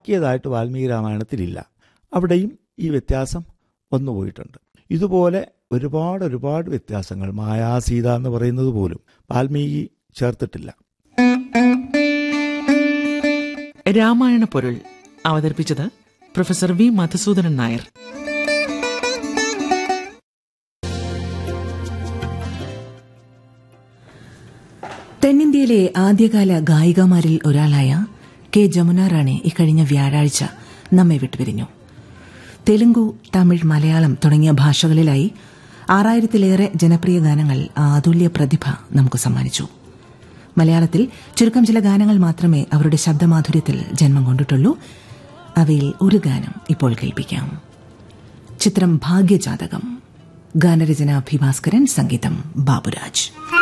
ക്കിയതായിട്ട് വാൽമീകി രാമായണത്തിലില്ല അവിടെയും ഈ വ്യത്യാസം വന്നുപോയിട്ടുണ്ട് ഇതുപോലെ ഒരുപാട് ഒരുപാട് വ്യത്യാസങ്ങൾ മായാസീത എന്ന് പറയുന്നത് പോലും വാൽമീകി ചേർത്തിട്ടില്ല രാമായണ പൊരുൾ അവതരിപ്പിച്ചത് പ്രൊഫസർ വി മധുസൂദനൻ നായർ തെന്നിന്ത്യയിലെ ആദ്യകാല ഗായികമാരിൽ ഒരാളായ കെ ജമുന റാണി ഇക്കഴിഞ്ഞ വ്യാഴാഴ്ച നമ്മെ വിട്ടുപിരിഞ്ഞു തെലുങ്കു തമിഴ് മലയാളം തുടങ്ങിയ ഭാഷകളിലായി ആറായിരത്തിലേറെ ജനപ്രിയ ഗാനങ്ങൾ ആ അതുല്യ പ്രതിഭ നമുക്ക് സമ്മാനിച്ചു മലയാളത്തിൽ ചുരുക്കം ചില ഗാനങ്ങൾ മാത്രമേ അവരുടെ ശബ്ദമാധുര്യത്തിൽ ജന്മം കൊണ്ടിട്ടുള്ളൂ അവയിൽ ഒരു ഗാനം ഇപ്പോൾ കേൾപ്പിക്കാം ചിത്രം ഭാഗ്യജാതകം ഗാനരചന ഭി ഭാസ്കരൻ സംഗീതം ബാബുരാജ്